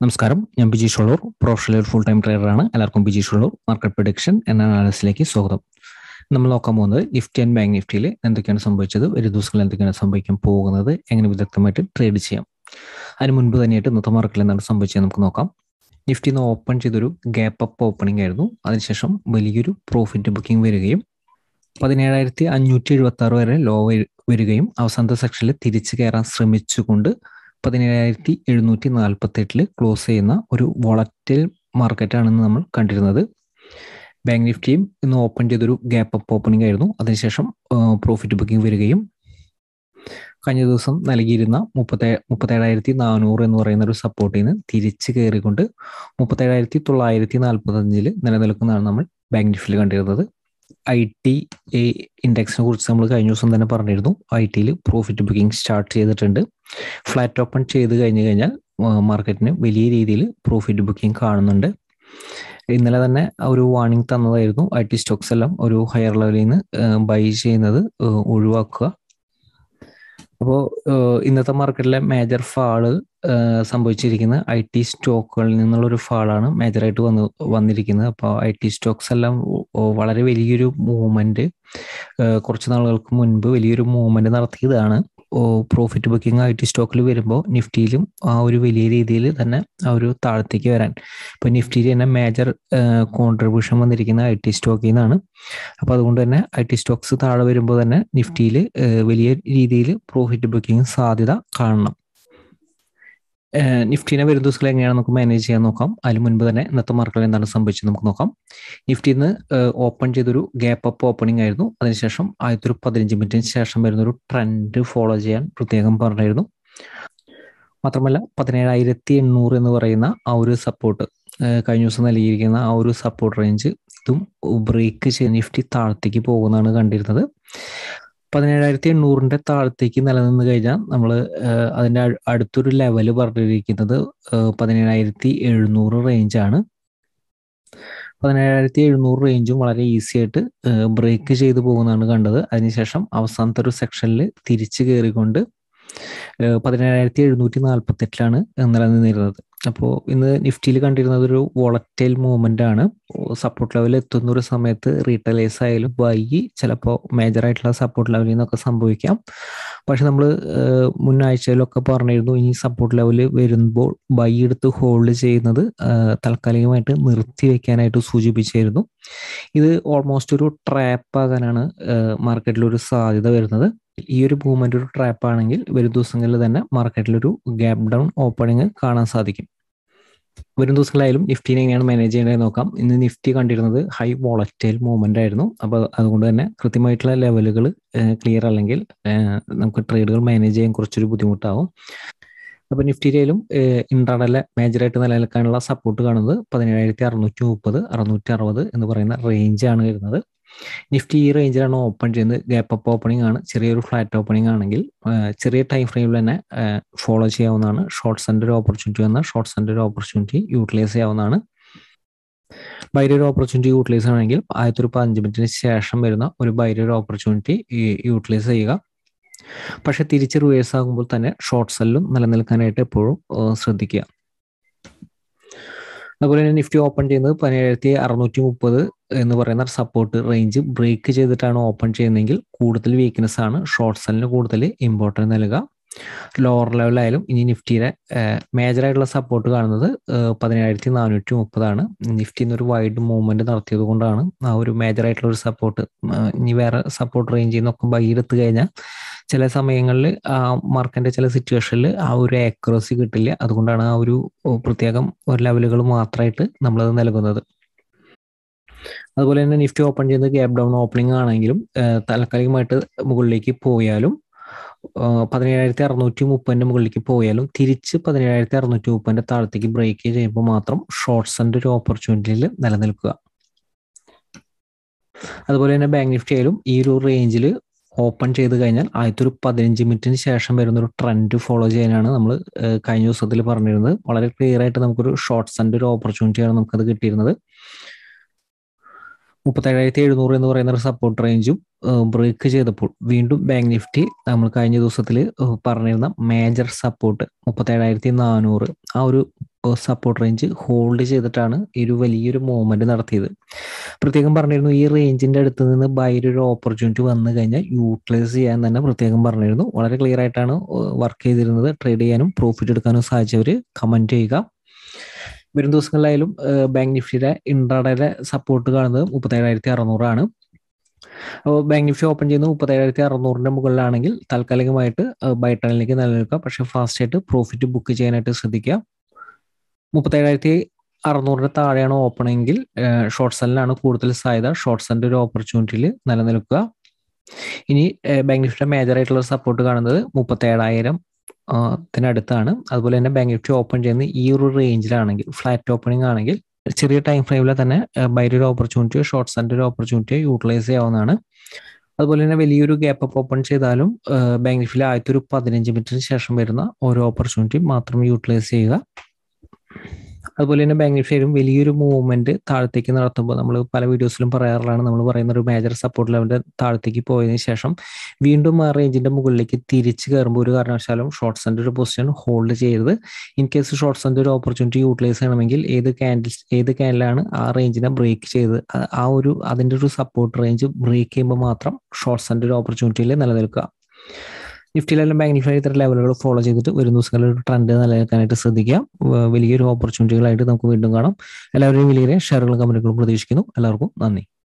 നമസ്കാരം ഞാൻ Biji Shollur professional full time ട്രേഡറാണ് എല്ലാവർക്കും ബിജി ഷൊള്ളൂർ മാർക്കറ്റ് പ്രൊഡിക്ഷൻ എന്ന അനാലിസിലേക്ക് സ്വാഗതം നമ്മൾ നോക്കാൻ പോകുന്നത് നിഫ്റ്റി ആൻഡ് ബാങ്ക് നിഫ്റ്റിയിൽ എന്തൊക്കെയാണ് സംഭവിച്ചത് ഒരു ദിവസങ്ങളിൽ എന്തൊക്കെയാണ് സംഭവിക്കാൻ പോകുന്നത് എങ്ങനെ വിദഗ്ധമായിട്ട് ട്രേഡ് ചെയ്യാം അതിന് മുൻപ് തന്നെയായിട്ട് ഇന്നത്തെ മാർക്കറ്റിൽ എന്താണ് സംഭവിച്ചത് നമുക്ക് നോക്കാം നിഫ്റ്റി ഇന്ന് ഓപ്പൺ ചെയ്തൊരു ഗ്യാപ്പ് അപ്പ് ഓപ്പണിംഗ് ആയിരുന്നു അതിനുശേഷം വലിയൊരു പ്രോഫിറ്റ് ബുക്കിംഗ് വരികയും പതിനേഴായിരത്തി അഞ്ഞൂറ്റി എഴുപത്തി ആറ് വരെ ലോ വരികയും അവസാനത്തെ സെക്ഷനിൽ തിരിച്ചു കയറാൻ ശ്രമിച്ചുകൊണ്ട് പതിനേഴായിരത്തി എഴുന്നൂറ്റി നാൽപ്പത്തി എട്ടില് ക്ലോസ് ചെയ്യുന്ന ഒരു വോളറ്റൈൽ മാർക്കറ്റാണെന്ന് നമ്മൾ കണ്ടിരുന്നത് ബാങ്ക് നിഫ്റ്റിയും ഇന്ന് ഓപ്പൺ ചെയ്തൊരു ഗ്യാപ്പ് അപ്പ് ഓപ്പണിംഗ് ആയിരുന്നു അതിനുശേഷം പ്രോഫിറ്റ് ബുക്കിംഗ് വരികയും കഴിഞ്ഞ ദിവസം നൽകിയിരുന്ന മുപ്പത്തേ മുപ്പത്തേഴായിരത്തി നാനൂറ് എന്ന് പറയുന്ന ഒരു സപ്പോർട്ടിൽ നിന്ന് തിരിച്ച് കയറിക്കൊണ്ട് മുപ്പത്തേഴായിരത്തി തൊള്ളായിരത്തി നാൽപ്പത്തി അഞ്ചിൽ നിലനിൽക്കുന്നതാണ് നമ്മൾ ബാങ്ക് നിഫ്റ്റിയിൽ കണ്ടിരുന്നത് ഐ ടി ഇൻഡെക്സിനെ കുറിച്ച് നമ്മൾ കഴിഞ്ഞ ദിവസം തന്നെ പറഞ്ഞിരുന്നു ഐ ടിയിൽ പ്രോഫിറ്റ് ബുക്കിംഗ് സ്റ്റാർട്ട് ചെയ്തിട്ടുണ്ട് ഫ്ലാറ്റ് ഓപ്പൺ ചെയ്ത് കഴിഞ്ഞു കഴിഞ്ഞാൽ മാർക്കറ്റിന് വലിയ രീതിയിൽ പ്രോഫിറ്റ് ബുക്കിംഗ് കാണുന്നുണ്ട് ഇന്നലെ തന്നെ ഒരു വാർണിംഗ് തന്നതായിരുന്നു ഐ ടി സ്റ്റോക്സ് എല്ലാം ഒരു ഹയർ ലെവലിൽ നിന്ന് ബൈ ചെയ്യുന്നത് ഒഴിവാക്കുക അപ്പോൾ ഇന്നത്തെ മാർക്കറ്റിലെ മേജർ ഫാള് സംഭവിച്ചിരിക്കുന്നത് ഐ ടി സ്റ്റോക്കുകളിൽ നിന്നുള്ള ഒരു ഫാളാണ് മേജറായിട്ട് വന്ന് വന്നിരിക്കുന്നത് അപ്പോൾ ഐ ടി സ്റ്റോക്സ് എല്ലാം വളരെ വലിയൊരു മൂവ്മെന്റ് കുറച്ച് നാളുകൾക്ക് മുൻപ് വലിയൊരു മൂവ്മെന്റ് നടത്തിയതാണ് പ്രോഫിറ്റ് ബുക്കിംഗ് ഐ ടി സ്റ്റോക്കിൽ വരുമ്പോൾ നിഫ്റ്റിയിലും ആ ഒരു വലിയ രീതിയിൽ തന്നെ ആ ഒരു താഴത്തേക്ക് വരാൻ ഇപ്പോൾ നിഫ്റ്റിയിൽ തന്നെ മേജർ കോൺട്രിബ്യൂഷൻ വന്നിരിക്കുന്ന ഐ ടി സ്റ്റോക്കിൽ നിന്നാണ് അപ്പോൾ അതുകൊണ്ട് തന്നെ ഐ ടി സ്റ്റോക്സ് താഴെ വരുമ്പോൾ തന്നെ നിഫ്റ്റിയിൽ വലിയ രീതിയിൽ പ്രോഫിറ്റ് ബുക്കിംഗ് സാധ്യത കാണണം നിഫ്റ്റിനെ വരും ദിവസങ്ങൾ എങ്ങനെയാണ് നമുക്ക് മാനേജ് ചെയ്യാൻ നോക്കാം അതിന് മുൻപ് തന്നെ ഇന്നത്തെ മാർക്കറ്റിൽ എന്താണ് സംഭവിച്ചത് നമുക്ക് നോക്കാം നിഫ്റ്റി ഇന്ന് ഓപ്പൺ ചെയ്തൊരു ഗ്യാപ്പ് അപ്പ് ഓപ്പണിംഗ് ആയിരുന്നു അതിനുശേഷം ആദ്യത്തെ ഒരു പതിനഞ്ച് മിനിറ്റിന് ശേഷം വരുന്ന ഒരു ട്രെൻഡ് ഫോളോ ചെയ്യാൻ പ്രത്യേകം പറഞ്ഞിരുന്നു മാത്രമല്ല പതിനേഴായിരത്തി എണ്ണൂറ് എന്ന് പറയുന്ന ആ ഒരു സപ്പോർട്ട് കഴിഞ്ഞ ദിവസം നൽകിയിരിക്കുന്ന ആ ഒരു സപ്പോർട്ട് റേഞ്ച് ഇതും ബ്രേക്ക് ചെയ്ത് നിഫ്റ്റി താഴത്തേക്ക് പോകുന്നതാണ് കണ്ടിരുന്നത് പതിനേഴായിരത്തി എണ്ണൂറിന്റെ താഴത്തേക്ക് നിലനിന്ന് കഴിഞ്ഞാൽ നമ്മൾ അതിന്റെ അടുത്തൊരു ലെവല് പറഞ്ഞിരിക്കുന്നത് പതിനേഴായിരത്തി എഴുന്നൂറ് റേഞ്ചാണ് പതിനേഴായിരത്തി എഴുന്നൂറ് റേഞ്ചും വളരെ ഈസി ആയിട്ട് ബ്രേക്ക് ചെയ്തു പോകുന്നതാണ് കണ്ടത് അതിനുശേഷം അവസാനത്തെ ഒരു സെക്ഷനിൽ തിരിച്ചു കയറിക്കൊണ്ട് പതിനേഴായിരത്തി എഴുന്നൂറ്റി നാൽപ്പത്തി എട്ടിലാണ് നിലനിന്നിരുന്നത് അപ്പോൾ ഇന്ന് നിഫ്റ്റിയിൽ കണ്ടിരുന്നത് ഒരു വോളറ്റൈൽ മൂവ്മെന്റ് ആണ് സപ്പോർട്ട് ലെവൽ എത്തുന്ന ഒരു സമയത്ത് റീറ്റെയിലേഴ്സ് ആയാലും വൈകി ചിലപ്പോൾ മേജർ ആയിട്ടുള്ള സപ്പോർട്ട് ലെവലിൽ നിന്നൊക്കെ സംഭവിക്കാം പക്ഷെ നമ്മൾ മുൻ ആഴ്ചയിലൊക്കെ പറഞ്ഞിരുന്നു ഇനി സപ്പോർട്ട് ലെവൽ വരുമ്പോൾ ബൈ എടുത്ത് ഹോൾഡ് ചെയ്യുന്നത് താൽക്കാലികമായിട്ട് നിർത്തി വെക്കാനായിട്ട് സൂചിപ്പിച്ചിരുന്നു ഇത് ഓൾമോസ്റ്റ് ഒരു ട്രാപ്പ് ആകാനാണ് മാർക്കറ്റിൽ ഒരു സാധ്യത വരുന്നത് ഈ ഒരു മൂവ്മെന്റ് ഒരു ട്രാപ്പ് ആണെങ്കിൽ വരും ദിവസങ്ങളിൽ തന്നെ മാർക്കറ്റിൽ ഒരു ഗ്യാപ്പ് ഡൗൺ ഓപ്പണിംഗ് കാണാൻ സാധിക്കും വരും ദിവസങ്ങളായാലും നിഫ്റ്റിനെ എങ്ങനെയാണ് മാനേജ് ചെയ്യേണ്ടത് നോക്കാം ഇന്ന് നിഫ്റ്റി കണ്ടിരുന്നത് ഹൈ വോളറ്റൈൽ മൂവ്മെന്റ് ആയിരുന്നു അപ്പോൾ അതുകൊണ്ട് തന്നെ കൃത്യമായിട്ടുള്ള ലെവലുകൾ ക്ലിയർ അല്ലെങ്കിൽ നമുക്ക് ട്രേഡുകൾ മാനേജ് ചെയ്യാൻ കുറച്ചൊരു ബുദ്ധിമുട്ടാവും അപ്പോൾ നിഫ്റ്റിയിലും ഇൻട്രാഡലെ മേജറായിട്ട് നിലനിൽക്കാനുള്ള സപ്പോർട്ട് കാണുന്നത് പതിനേഴായിരത്തി അറുന്നൂറ്റി മുപ്പത് അറുന്നൂറ്റി അറുപത് എന്ന് പറയുന്ന റേഞ്ചാണ് വരുന്നത് നിഫ്റ്റി ഈ റേഞ്ചിലാണ് ഓപ്പൺ ചെയ്യുന്നത് ഗ്യാപ്പ് അപ്പ് ഓപ്പണിംഗ് ആണ് ചെറിയൊരു ഫ്ലാറ്റ് ഓപ്പണിംഗ് ആണെങ്കിൽ ചെറിയ ടൈം ഫ്രെയിമിൽ തന്നെ ഫോളോ ചെയ്യാവുന്നതാണ് ഷോർട്ട് സെൻറ്റർ ഓപ്പർച്യൂണിറ്റി വന്ന ഷോർട്ട് സെൻറ്റർ ഓപ്പർച്യൂണിറ്റി യൂട്ടിലൈസ് ചെയ്യാവുന്നതാണ് ബൈരൊരു ഓപ്പർച്യൂണിറ്റി യൂട്ടിലൈസ് ആണെങ്കിൽ ആദ്യത്തെ ഒരു പതിനഞ്ച് മിനിറ്റിന് ശേഷം വരുന്ന ഒരു ബൈരൊരു ഓപ്പർച്യൂണിറ്റി യൂട്ടിലൈസ് ചെയ്യുക പക്ഷെ തിരിച്ച് റിവേഴ്സ് ആകുമ്പോൾ തന്നെ ഷോർട്ട് സെല്ലും നിലനിൽക്കാനായിട്ട് എപ്പോഴും ശ്രദ്ധിക്കുക അതുപോലെ തന്നെ നിഫ്റ്റി ഓപ്പൺ ചെയ്യുന്നത് പതിനേഴായിരത്തി അറുന്നൂറ്റി മുപ്പത് എന്ന് പറയുന്ന സപ്പോർട്ട് റേഞ്ച് ബ്രേക്ക് ചെയ്തിട്ടാണ് ഓപ്പൺ ചെയ്യുന്നതെങ്കിൽ കൂടുതൽ വീക്ക്നെസ് ആണ് ഷോർട്ട് സെല്ലിന് കൂടുതൽ ഇമ്പോർട്ടൻസ് നൽകുക ലോവർ ലെവലായാലും ഇനി നിഫ്റ്റിയുടെ മേജർ ആയിട്ടുള്ള സപ്പോർട്ട് കാണുന്നത് പതിനേഴായിരത്തി നാനൂറ്റി മുപ്പതാണ് നിഫ്റ്റിന്ന് ഒരു വൈഡ് മൂവ്മെന്റ് നടത്തിയത് കൊണ്ടാണ് ആ ഒരു മേജർ ആയിട്ടുള്ള ഒരു സപ്പോർട്ട് ഇനി വേറെ സപ്പോർട്ട് റേഞ്ചിൽ നിന്നൊക്കെ ബൈ എടുത്തു കഴിഞ്ഞാൽ ചില സമയങ്ങളിൽ ആ മാർക്കറ്റിന്റെ ചില സിറ്റുവേഷനിൽ ആ ഒരു ആക്യുറസി കിട്ടില്ല അതുകൊണ്ടാണ് ആ ഒരു പ്രത്യേകം ഒരു ലെവലുകൾ മാത്രമായിട്ട് നമ്മളത് നൽകുന്നത് അതുപോലെ തന്നെ നിഫ്റ്റി ഓപ്പൺ ചെയ്യുന്നത് ഗ്യാപ് ഡൗൺ ഓപ്പണിംഗ് ആണെങ്കിലും താൽക്കാലികമായിട്ട് മുകളിലേക്ക് പോയാലും പതിനേഴായിരത്തി അറുന്നൂറ്റി മുപ്പതിന്റെ മുകളിലേക്ക് പോയാലും തിരിച്ച് പതിനേഴായിരത്തി അറുന്നൂറ്റി മുപ്പതിന്റെ താഴത്തേക്ക് ബ്രേക്ക് ചെയ്യുമ്പോൾ മാത്രം ഷോർട്ട്സിന്റെ ഒരു ഓപ്പർച്യൂണിറ്റിയിൽ നിലനിൽക്കുക അതുപോലെ തന്നെ ബാങ്ക് നിഫ്റ്റി ആയാലും ഈ ഒരു റേഞ്ചിൽ ഓപ്പൺ ചെയ്ത് കഴിഞ്ഞാൽ ആദ്യത്തെ ഒരു പതിനഞ്ച് മിനിറ്റിന് ശേഷം വരുന്ന ഒരു ട്രെൻഡ് ഫോളോ ചെയ്യാനാണ് നമ്മൾ കഴിഞ്ഞ ദിവസത്തിൽ പറഞ്ഞിരുന്നത് വളരെ ക്ലിയർ ആയിട്ട് നമുക്കൊരു ഷോർട്ട്സിന്റെ ഒരു ഓപ്പർച്യൂണിറ്റിയാണ് നമുക്കത് കിട്ടിയിരുന്നത് മുപ്പത്തേഴായിരത്തി എഴുന്നൂറ് എന്ന് പറയുന്ന ഒരു സപ്പോർട്ട് റേഞ്ചും ബ്രേക്ക് ചെയ്തപ്പോൾ വീണ്ടും ബാങ്ക് നിഫ്റ്റി നമ്മൾ കഴിഞ്ഞ ദിവസത്തിൽ പറഞ്ഞിരുന്ന മേജർ സപ്പോർട്ട് മുപ്പത്തേഴായിരത്തി നാനൂറ് ആ ഒരു സപ്പോർട്ട് റേഞ്ച് ഹോൾഡ് ചെയ്തിട്ടാണ് ഈ ഒരു വലിയൊരു മൂവ്മെന്റ് നടത്തിയത് പ്രത്യേകം പറഞ്ഞിരുന്നു ഈ റേഞ്ചിന്റെ അടുത്ത് നിന്ന് ബൈയുടെ ഒരു ഓപ്പർച്യൂണിറ്റി വന്നു കഴിഞ്ഞാൽ യൂട്ടിലൈസ് ചെയ്യാൻ തന്നെ പ്രത്യേകം പറഞ്ഞിരുന്നു വളരെ ക്ലിയർ ആയിട്ടാണ് വർക്ക് ചെയ്തിരുന്നത് ട്രേഡ് ചെയ്യാനും പ്രോഫിറ്റ് എടുക്കാനും സാധിച്ചവർ കമന്റ് ചെയ്യുക വരും ദിവസങ്ങളിലായാലും ബാങ്ക് നിഫ്റ്റിയുടെ ഇൻട്രാഡയുടെ സപ്പോർട്ട് കാണുന്നത് മുപ്പത്തേഴായിരത്തി അറുന്നൂറാണ് അപ്പോൾ ബാങ്ക് നിഫ്റ്റി ഓപ്പൺ ചെയ്യുന്നത് മുപ്പത്തേഴായിരത്തി അറുന്നൂറിന്റെ മുകളിലാണെങ്കിൽ താൽക്കാലികമായിട്ട് ബൈട്ടണിലേക്ക് നിലനിൽക്കുക പക്ഷേ ഫാസ്റ്റ് ആയിട്ട് പ്രോഫിറ്റ് ബുക്ക് ചെയ്യാനായിട്ട് ശ്രദ്ധിക്കുക മുപ്പത്തേഴായിരത്തി അറുന്നൂറിന്റെ താഴെയാണ് ഓപ്പൺ എങ്കിൽ ഷോർട്ട് സെല്ലിനാണ് കൂടുതൽ സാധ്യത ഷോർട്ട് സെല്ലിന്റെ ഒരു ഓപ്പർച്യൂണിറ്റിയിൽ നിലനിൽക്കുക ഇനി ബാങ്ക് നിഫ്റ്റിയുടെ മേജർ ആയിട്ടുള്ള സപ്പോർട്ട് കാണുന്നത് മുപ്പത്തേഴായിരം ത്തിനടുത്താണ് അതുപോലെ തന്നെ ബാങ്ക് നിഫ്റ്റി ഓപ്പൺ ചെയ്യുന്ന ഈ ഒരു റേഞ്ചിലാണെങ്കിൽ ഫ്ലാറ്റ് ഓപ്പണിംഗ് ആണെങ്കിൽ ചെറിയ ടൈം ഫ്രെയിമിൽ തന്നെ ബൈയുടെ ഒരു ഓപ്പർച്യൂണിറ്റിയോ ഷോർട്ട് സെൻ്റെ ഒരു ഓപ്പർച്യൂണിറ്റിയോ യൂട്ടിലൈസ് ചെയ്യാവുന്നതാണ് അതുപോലെ തന്നെ വലിയൊരു ഗ്യാപ്പ് അപ്പ് ഓപ്പൺ ചെയ്താലും ബാങ്ക് നിഫ്റ്റിയിൽ ആദ്യത്തെ ഒരു പതിനഞ്ച് മിനിറ്റിന് ശേഷം വരുന്ന ഓരോ ഓപ്പർച്യൂണിറ്റി മാത്രം യൂട്ടിലൈസ് ചെയ്യുക അതുപോലെ തന്നെ ബാങ്ക് നിഫ്റ്റിയിലും വലിയൊരു മൂവ്മെന്റ് താഴത്തേക്ക് നടത്തുമ്പോൾ നമ്മൾ പല വീഡിയോസിലും പറയാറുള്ളതാണ് നമ്മൾ പറയുന്ന ഒരു മേജർ സപ്പോർട്ട് ലെവലിന്റെ താഴത്തേക്ക് പോയതിനു ശേഷം വീണ്ടും ആ റേഞ്ചിന്റെ മുകളിലേക്ക് തിരിച്ചു കയറുമ്പോൾ ഒരു കാരണവശാലും ഷോർട്ട് സെൻ്റെ ഒരു പൊസിഷൻ ഹോൾഡ് ചെയ്യരുത് ഇൻ കേസ് ഷോർട്ട് സെൻ്റെ ഒരു ഓപ്പർച്യൂണിറ്റി യൂട്ടിലൈസ് ചെയ്യണമെങ്കിൽ ഏത് ക്യാൻഡിൽ ഏത് ക്യാൻഡിലാണ് ആ റേഞ്ചിനെ ബ്രേക്ക് ചെയ്ത് ആ ഒരു അതിൻ്റെ ഒരു സപ്പോർട്ട് റേഞ്ച് ബ്രേക്ക് ചെയ്യുമ്പോൾ മാത്രം ഷോർട്ട് സെൻ്റെ ഒരു ഓപ്പർച്യൂണിറ്റിയിൽ നിലനിൽക്കുക നിഫ്റ്റിയിലെല്ലാം ബാങ്ക് നിഫ്റ്റി ഇത്തരം ലെവലുകൾ ഫോളോ ചെയ്തിട്ട് വരും ദിവസങ്ങളിൽ ഒരു ട്രെൻഡ് നിലനിൽക്കാനായിട്ട് ശ്രദ്ധിക്കുക വലിയൊരു ഓപ്പർച്യൂണിറ്റികളായിട്ട് നമുക്ക് വീണ്ടും കാണാം എല്ലാവരെയും വലിയ ഷെയറുകളും കമ്പനികളും പ്രതീക്ഷിക്കുന്നു എല്ലാവർക്കും നന്ദി